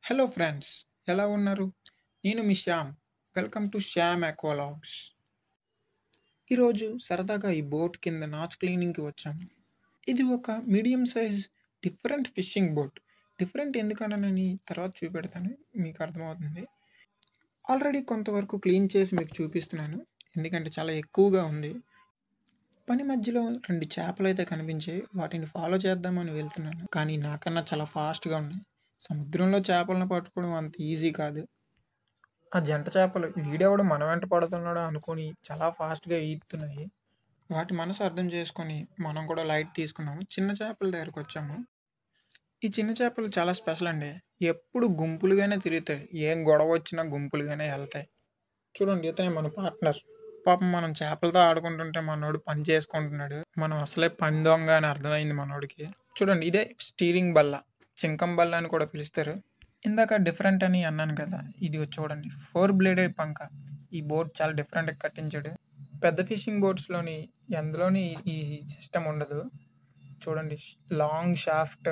hello friends ఎలా ఉన్నారు నేను మీ Shyam welcome to Shyam aqua vlogs ఈరోజు సరదాగా ఈ బోట్ కింద నాచ్ క్లీనింగ్కి వచ్చాము ఇది ఒక medium size different fishing boat different ఎందుకనని తర్వాత చూపెడతాను మీకు అర్థమవుతుంది ఆల్రెడీ కొంతవరకు క్లీన్ చేసి మీకు చూపిస్తున్నాను ఎందుకంటే చాలా ఎక్కువగా ఉంది పని మధ్యలో రెండు చేపలు అయితే కనిపించాయి వాటిని ఫాలో చేద్దామని వెళ్తున్నాను కానీ నాకన్నా చాలా ఫాస్ట్గా ఉన్నాయి సముద్రంలో చేపలను పట్టుకోవడం అంత ఈజీ కాదు ఆ జంట చేపలు వీడెవడు మన వెంట పడుతున్నాడో అనుకొని చాలా ఫాస్ట్గా ఈదుతున్నాయి వాటి మనసు అర్థం చేసుకొని మనం కూడా లైట్ తీసుకున్నాము చిన్న చేపల దగ్గరకు వచ్చాము ఈ చిన్న చేపలు చాలా స్పెషల్ అండి ఎప్పుడు గుంపులుగానే తిరుగుతాయి ఏం గొడవ వచ్చినా గుంపులుగానే వెళ్తాయి చూడండి ఇతనే మన పార్ట్నర్ పాపం మనం చేపలతో ఆడుకుంటుంటే మనోడు పని చేసుకుంటున్నాడు మనం అసలే పని దొంగ అని అర్థమైంది మనోడికి చూడండి ఇదే స్టీరింగ్ బల్ల చింకం బల్ల అని కూడా పిలుస్తారు ఇందాక డిఫరెంట్ అని అన్నాను కదా ఇది చూడండి ఫోర్ బ్లేడెడ్ పంక ఈ బోట్ చాలా డిఫరెంట్గా కట్టించాడు పెద్ద ఫిషింగ్ బోట్స్లోని ఎందులోని ఈ సిస్టమ్ ఉండదు చూడండి లాంగ్ షాఫ్ట్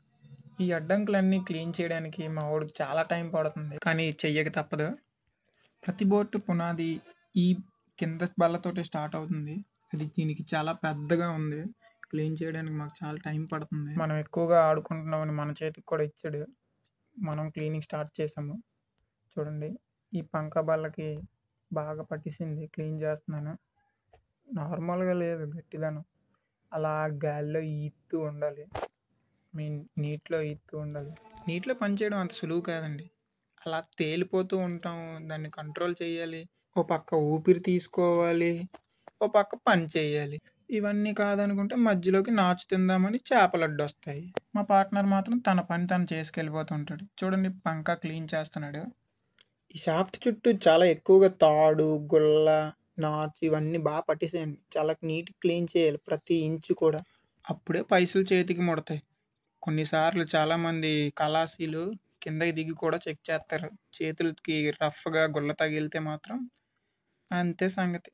ఈ అడ్డంకులన్నీ క్లీన్ చేయడానికి మా వాడికి చాలా టైం పడుతుంది కానీ చెయ్యక తప్పదు ప్రతి బోట్ పునాది ఈ కింద బల్లతోటి స్టార్ట్ అవుతుంది అది దీనికి చాలా పెద్దగా ఉంది క్లీన్ చేయడానికి మాకు చాలా టైం పడుతుంది మనం ఎక్కువగా ఆడుకుంటున్నామని మన చేతికి కూడా ఇచ్చాడు మనం క్లీనింగ్ స్టార్ట్ చేసాము చూడండి ఈ పంక బల్లకి బాగా పట్టేసింది క్లీన్ చేస్తున్నాను నార్మల్గా లేదు గట్టిదనం అలా గాలిలో ఈత్తూ ఉండాలి మీన్ నీటిలో ఈత్తూ ఉండాలి నీటిలో పనిచేయడం అంత సులువు కాదండి అలా తేలిపోతూ ఉంటాం దాన్ని కంట్రోల్ చేయాలి ఓ పక్క ఊపిరి తీసుకోవాలి ఓ పక్క పని చేయాలి ఇవన్నీ కాదనుకుంటే మధ్యలోకి నాచు తిందామని చేపలు అడ్డొస్తాయి మా పార్ట్నర్ మాత్రం తన పని తను చేసుకెళ్ళిపోతుంటాడు చూడండి పంక క్లీన్ చేస్తున్నాడు ఈ షాఫ్ట్ చుట్టూ చాలా ఎక్కువగా తాడు గుల్ల నాచు ఇవన్నీ బాగా పట్టేసేయండి చాలా నీట్ క్లీన్ చేయాలి ప్రతి ఇంచు కూడా అప్పుడే పైసలు చేతికి ముడతాయి కొన్నిసార్లు చాలామంది కళాశీలు కిందకి దిగి కూడా చెక్ చేస్తారు చేతులకి రఫ్గా గుల్ల తగిలితే మాత్రం అంతే సంగతి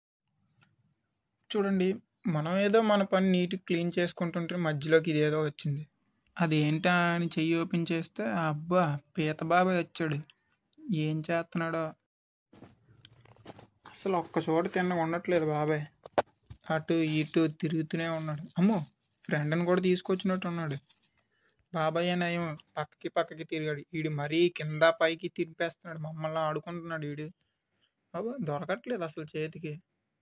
చూడండి మనం ఏదో మన పని నీట్గా క్లీన్ చేసుకుంటుంటే మధ్యలోకి ఇదేదో వచ్చింది అది ఏంటా అని చెయ్యి ఓపెన్ చేస్తే అబ్బా పీత బాబాయ్ వచ్చాడు ఏం చేస్తున్నాడో అసలు ఒక్క చోట తిన్న ఉండట్లేదు బాబాయ్ అటు ఇటు తిరుగుతూనే ఉన్నాడు అమ్మో ఫ్రెండ్ని కూడా తీసుకొచ్చినట్టు ఉన్నాడు బాబాయ్ నయం పక్కకి పక్కకి తిరిగాడు వీడు మరీ కింద పైకి తిరిపేస్తున్నాడు మమ్మల్ని ఆడుకుంటున్నాడు వీడు బాబా దొరకట్లేదు అసలు చేతికి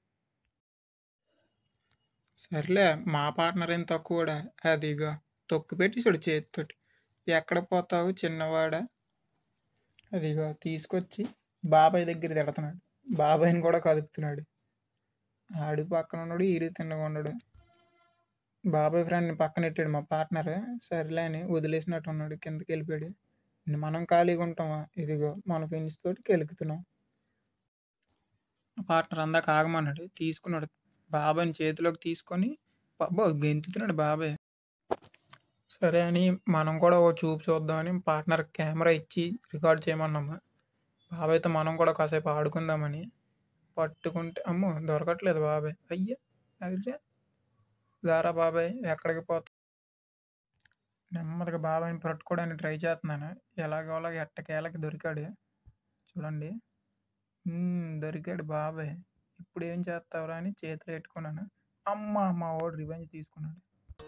సర్లే మా పార్ట్నర్ ఏం తక్కువడా అదిగో తొక్కు పెట్టేసాడు చేతితోటి ఎక్కడ పోతావు చిన్నవాడా అదిగో తీసుకొచ్చి బాబాయ్ దగ్గర తిడుతున్నాడు బాబాయ్ని కూడా కదుపుతున్నాడు ఆడు పక్కన ఉన్నాడు ఈడు తిన్నగా ఉన్నాడు బాబాయ్ ఫ్రెండ్ని పక్కన పెట్టాడు మా పార్ట్నర్ సర్లే అని వదిలేసినట్టు ఉన్నాడు కిందకి వెళ్ళిపోయాడు మనం ఖాళీగా ఉంటామా ఇదిగో మన ఫ్రెండ్స్ తోటి కెలుకుతున్నాం పార్ట్నర్ అందాక ఆగమన్నాడు తీసుకున్నాడు బాబాయ్ని చేతిలోకి తీసుకొని బాబా గెంతుతున్నాడు బాబాయ్ సరే అని మనం కూడా ఓ చూపు చూద్దామని పార్ట్నర్ కెమెరా ఇచ్చి రికార్డ్ చేయమన్నాము బాబాయ్తో మనం కూడా కాసేపు ఆడుకుందామని పట్టుకుంటే అమ్మో దొరకట్లేదు బాబాయ్ అయ్యా అదే దారా బాబాయ్ ఎక్కడికి పోతా నెమ్మదిగా బాబాయ్ని పట్టుకోవడానికి ట్రై చేస్తున్నాను ఎలాగోలాగ ఎట్టకేలకి దొరికాడు చూడండి దొరికాడు బాబాయ్ ఇప్పుడు ఏం చేస్తావురా అని చేతిలో పెట్టుకున్నాను అమ్మ మా వాడు రివెంజ్ తీసుకున్నాడు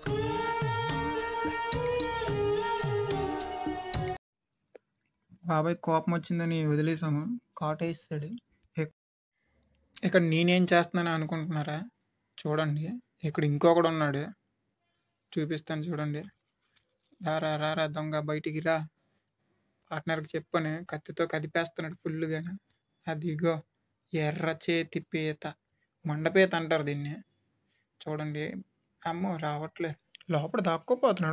బాబాయ్ కోపం వచ్చిందని వదిలేసాము కాటేస్తాడు ఇక్కడ నేనేం చేస్తున్నాను అనుకుంటున్నారా చూడండి ఇక్కడ ఇంకొకడు ఉన్నాడు చూపిస్తాను చూడండి రారా రారా దొంగ బయటికి రా పార్ట్నర్కి చెప్పని కత్తితో కదిపేస్తున్నాడు ఫుల్గా అదిగో ఎర్ర చేతి పీత మండపీత అంటారు దీన్ని చూడండి అమ్మో రావట్లేదు లోపల దాక్కోపోతున్నాడు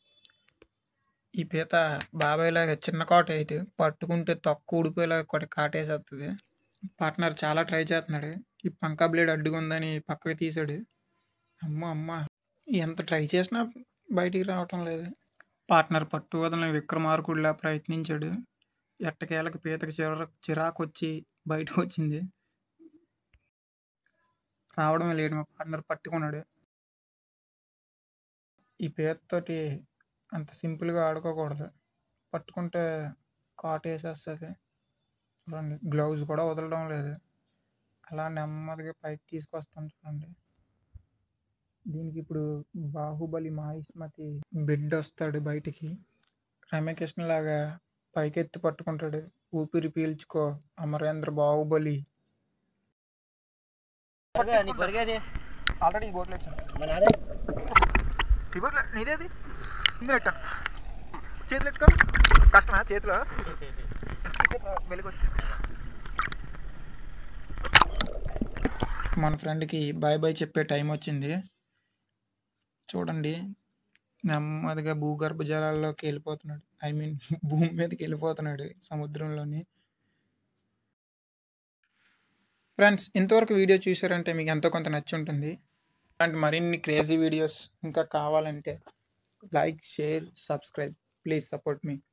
ఈ పీత బాబాయ్లాగా చిన్న కాట అయితే పట్టుకుంటే తక్కువ ఊడిపోయేలాగా ఒకటి కాటేసేస్తుంది పార్ట్నర్ చాలా ట్రై చేస్తున్నాడు ఈ పంకా బ్లేడ్ అడ్డుకుందని పక్కకి తీసాడు అమ్మ అమ్మ ఎంత ట్రై చేసినా బయటికి రావటం లేదు పార్ట్నర్ పట్టు వదలని విక్రమార్కుడిలా ప్రయత్నించాడు ఎట్టకేళ్ళకి పీతకి చిర చిరాకు వచ్చి బయటకు వచ్చింది రావడమే లేడు మా పార్ట్నర్ పట్టుకున్నాడు ఈ పీతతోటి అంత సింపుల్గా ఆడుకోకూడదు పట్టుకుంటే కాటేసేస్తుంది చూడండి గ్లౌజ్ కూడా వదలడం లేదు అలా నెమ్మదిగా పైకి తీసుకొస్తాం చూడండి దీనికి ఇప్పుడు బాహుబలి మాహిష్మతి బిడ్డ వస్తాడు బయటికి రమ్యకృష్ణ లాగా పైకెత్తి పట్టుకుంటాడు ఊపిరి పీల్చుకో అమరేంద్ర బాహుబలి నీ పరిగేది ఆల్రెడీ ఈ బోట్లో వచ్చాను మన అదే ఈ బోట్లో నీదేది ఇందులో ఎట్ట చేతులు ఎట్టుకో కష్టమా చేతిలో వెలుగొచ్చు మన ఫ్రెండ్కి బాయ్ బాయ్ చెప్పే టైం వచ్చింది చూడండి నెమ్మదిగా భూగర్భ జలాల్లోకి వెళ్ళిపోతున్నాడు ఐ మీన్ భూమి మీదకి వెళ్ళిపోతున్నాడు సముద్రంలోని ఫ్రెండ్స్ ఇంతవరకు వీడియో చూసారంటే మీకు ఎంతో కొంత నచ్చి ఉంటుంది అలాంటి మరిన్ని క్రేజీ వీడియోస్ ఇంకా కావాలంటే like share subscribe please support me